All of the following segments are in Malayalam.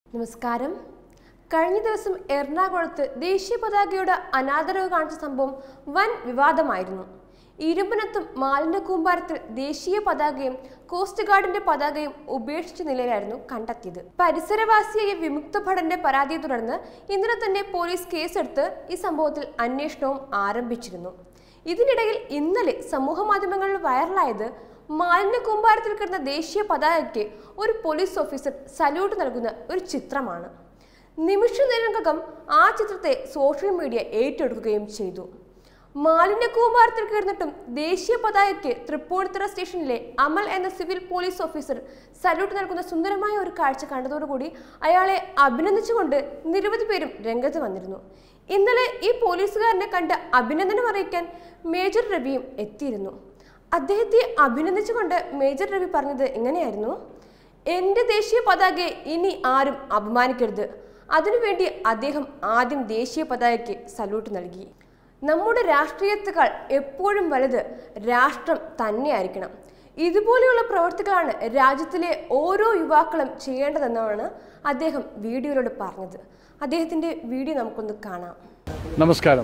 നമസ്കാരം കഴിഞ്ഞ ദിവസം എറണാകുളത്ത് ദേശീയ പതാകയുടെ അനാദരവ് കാണിച്ച സംഭവം വൻ വിവാദമായിരുന്നു ഇരുമ്പനത്തും മാലിന്യ കൂമ്പാരത്തിൽ ദേശീയ പതാകയും കോസ്റ്റ് ഗാർഡിന്റെ പതാകയും ഉപേക്ഷിച്ച നിലയിലായിരുന്നു കണ്ടെത്തിയത് പരിസരവാസിയായ വിമുക്ത ഭടന്റെ പരാതിയെ തുടർന്ന് ഇന്നലെ തന്നെ പോലീസ് കേസെടുത്ത് ഈ സംഭവത്തിൽ അന്വേഷണവും ആരംഭിച്ചിരുന്നു ഇതിനിടയിൽ ഇന്നലെ സമൂഹ മാധ്യമങ്ങളിൽ വൈറലായത് മാലിന്യ കൂമ്പാരത്തിൽ കിടന്ന ദേശീയ പതാകയ്ക്ക് ഒരു പോലീസ് ഓഫീസർ സല്യൂട്ട് നൽകുന്ന ഒരു ചിത്രമാണ് നിമിഷ നേരങ്ങൾക്കകം ആ ചിത്രത്തെ സോഷ്യൽ മീഡിയ ഏറ്റെടുക്കുകയും ചെയ്തു മാലിന്യ കൂമ്പാരത്തിൽ കിടന്നിട്ടും ദേശീയ പതാകയ്ക്ക് തൃപ്പൂണിത്തുറ സ്റ്റേഷനിലെ അമൽ എന്ന സിവിൽ പോലീസ് ഓഫീസർ സല്യൂട്ട് നൽകുന്ന സുന്ദരമായ ഒരു കാഴ്ച കണ്ടതോടുകൂടി അയാളെ അഭിനന്ദിച്ചുകൊണ്ട് നിരവധി പേരും രംഗത്ത് വന്നിരുന്നു ഇന്നലെ ഈ പോലീസുകാരനെ കണ്ട് അഭിനന്ദനം അറിയിക്കാൻ മേജർ രവിയും എത്തിയിരുന്നു അദ്ദേഹത്തെ അഭിനന്ദിച്ചുകൊണ്ട് മേജർ രവി പറഞ്ഞത് എങ്ങനെയായിരുന്നു എന്റെ ദേശീയ പതാകയെ ഇനി ആരും അപമാനിക്കരുത് അതിനുവേണ്ടി അദ്ദേഹം ആദ്യം ദേശീയ പതാകയ്ക്ക് സല്യൂട്ട് നൽകി നമ്മുടെ രാഷ്ട്രീയത്തെക്കാൾ എപ്പോഴും വലുത് രാഷ്ട്രം തന്നെയായിരിക്കണം ഇതുപോലെയുള്ള പ്രവർത്തികളാണ് രാജ്യത്തിലെ ഓരോ യുവാക്കളും ചെയ്യേണ്ടതെന്നാണ് അദ്ദേഹം വീഡിയോയിലൂടെ പറഞ്ഞത് അദ്ദേഹത്തിന്റെ വീഡിയോ നമുക്കൊന്ന് കാണാം നമസ്കാരം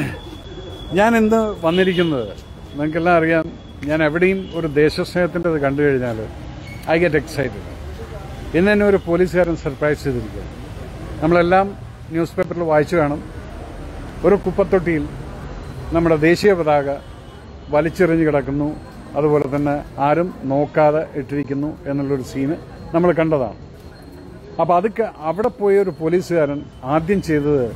ഞാൻ ഇന്ന് വന്നിരിക്കുന്നത് നിങ്ങൾക്കെല്ലാം അറിയാം ഞാൻ എവിടെയും ഒരു ദേശസ്നേഹത്തിൻ്റെ ഇത് കണ്ടു കഴിഞ്ഞാൽ ഐ ഗെറ്റ് എക്സൈറ്റഡ് ഇന്ന് തന്നെ ഒരു പോലീസുകാരൻ സർപ്രൈസ് ചെയ്തിരിക്കുക നമ്മളെല്ലാം ന്യൂസ് പേപ്പറിൽ വായിച്ചു കാണും ഒരു കുപ്പത്തൊട്ടിയിൽ നമ്മുടെ ദേശീയ പതാക വലിച്ചെറിഞ്ഞ് കിടക്കുന്നു അതുപോലെ തന്നെ ആരും നോക്കാതെ ഇട്ടിരിക്കുന്നു എന്നുള്ളൊരു സീന് നമ്മൾ കണ്ടതാണ് അപ്പോൾ അതൊക്കെ അവിടെ പോയ ഒരു പോലീസുകാരൻ ആദ്യം ചെയ്തത്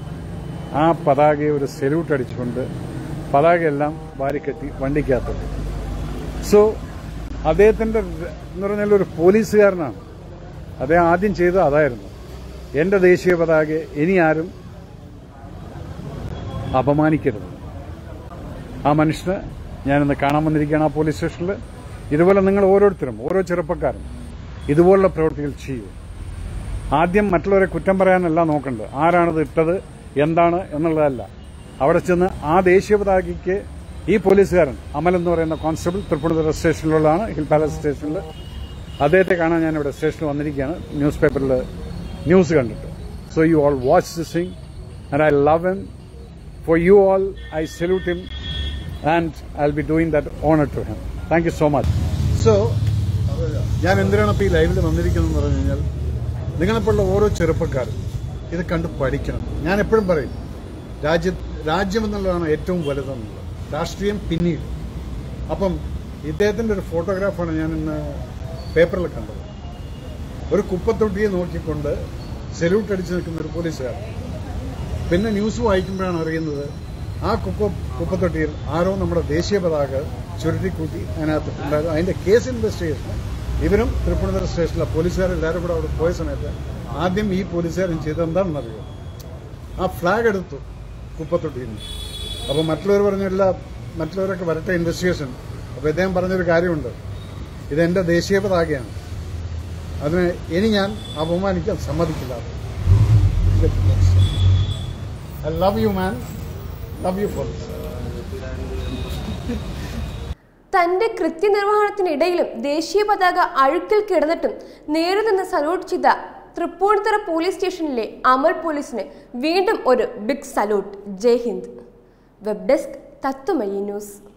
ആ പതാകയെ ഒരു സെല്യൂട്ട് അടിച്ചുകൊണ്ട് പതാകയെല്ലാം വാരിക്കെട്ടി വണ്ടിക്കകത്ത് സോ അദ്ദേഹത്തിന്റെ ര- എന്ന് പറഞ്ഞാൽ ഒരു പോലീസുകാരനാണ് അദ്ദേഹം ആദ്യം ചെയ്തത് അതായിരുന്നു എന്റെ ദേശീയ പതാകയെ ഇനി ആരും അപമാനിക്കരുത് ആ മനുഷ്യന് ഞാനിന്ന് കാണാൻ വന്നിരിക്കുകയാണ് ആ പോലീസ് സ്റ്റേഷനിൽ ഇതുപോലെ നിങ്ങൾ ഓരോരുത്തരും ഓരോ ചെറുപ്പക്കാരും ഇതുപോലുള്ള പ്രവൃത്തികൾ ചെയ്യൂ ആദ്യം മറ്റുള്ളവരെ കുറ്റം പറയാനല്ല നോക്കേണ്ടത് ആരാണത് ഇട്ടത് എന്താണ് എന്നുള്ളതല്ല അവിടെ ചെന്ന് ആ ദേശീയ പതാകയ്ക്ക് ഈ പോലീസുകാരൻ അമൽ എന്ന് പറയുന്ന കോൺസ്റ്റബിൾ തൃപ്പൂണിത്തുറ സ്റ്റേഷനിലുള്ളതാണ് ഹിൽ പാലസ് സ്റ്റേഷനിൽ അദ്ദേഹത്തെ കാണാൻ ഞാൻ ഇവിടെ സ്റ്റേഷനിൽ വന്നിരിക്കുകയാണ് ന്യൂസ് പേപ്പറിൽ ന്യൂസ് കണ്ടിട്ട് so you all watch this thing and I love him for you all I salute him and I be doing that honour to him thank you so much so ഞാൻ എന്തിനാണ് ഇപ്പോൾ ഈ ലൈവിൽ വന്നിരിക്കുന്നതെന്ന് പറഞ്ഞു കഴിഞ്ഞാൽ നിങ്ങളെപ്പോലുള്ള ഓരോ ചെറുപ്പക്കാരും ഇത് കണ്ട് പഠിക്കണം ഞാൻ എപ്പോഴും പറയും രാജ്യ രാജ്യം എന്നുള്ളതാണ് ഏറ്റവും വലുതെന്നുള്ളത് രാഷ്ട്രീയം പിന്നീട് അപ്പം ഇദ്ദേഹത്തിൻ്റെ ഒരു ഫോട്ടോഗ്രാഫാണ് ഞാൻ ഇന്ന് പേപ്പറിൽ കണ്ടത് ഒരു കുപ്പത്തൊട്ടിയെ നോക്കിക്കൊണ്ട് സെല്യൂട്ട് അടിച്ച് നിൽക്കുന്ന ഒരു പോലീസുകാരൻ പിന്നെ ന്യൂസ് വായിക്കുമ്പോഴാണ് അറിയുന്നത് ആ കുപ്പ കുപ്പത്തൊട്ടിയിൽ ആരോ നമ്മുടെ ദേശീയ പതാക ചുരുട്ടിക്കൂട്ടി അതിനകത്ത് ഉണ്ടായിരുന്നു അതിന്റെ കേസ് ഇൻവെസ്റ്റിഗേഷൻ ഇവരും തൃപ്പൂണിത്തുറ സ്റ്റേഷനിലെ പോലീസുകാരെല്ലാവരും കൂടെ അവിടെ പോയ സമയത്ത് ആദ്യം ഈ പോലീസുകാരൻ ചെയ്തത് എന്താണെന്നറിയോ ആ ഫ്ലാഗ് എടുത്തു കുപ്പത്തൊട്ടിയിൽ നിന്ന് അപ്പോൾ മറ്റുള്ളവർ പറഞ്ഞില്ല മറ്റുള്ളവരൊക്കെ വരട്ടെ ഇൻവെസ്റ്റിഗേഷൻ അപ്പോൾ ഇദ്ദേഹം പറഞ്ഞൊരു കാര്യമുണ്ട് ഇതെന്റെ ദേശീയ പതാകയാണ് അതിനെ ഇനി ഞാൻ അപമാനിക്കാൻ സമ്മതിക്കില്ല I love you man love you for this തന്റെ കൃത്യനിർവഹണത്തിനിടയിലും ദേശീയ പതാക അഴുക്കിൽ കിടന്നിട്ടും നേരെ നിന്ന് സല്യൂട്ട് ചെയ്ത തൃപ്പൂണിത്തുറ പോലീസ് സ്റ്റേഷനിലെ അമൽ പോലീസിന് വീണ്ടും ഒരു big salute Jai Hind web desk Tatwamayi news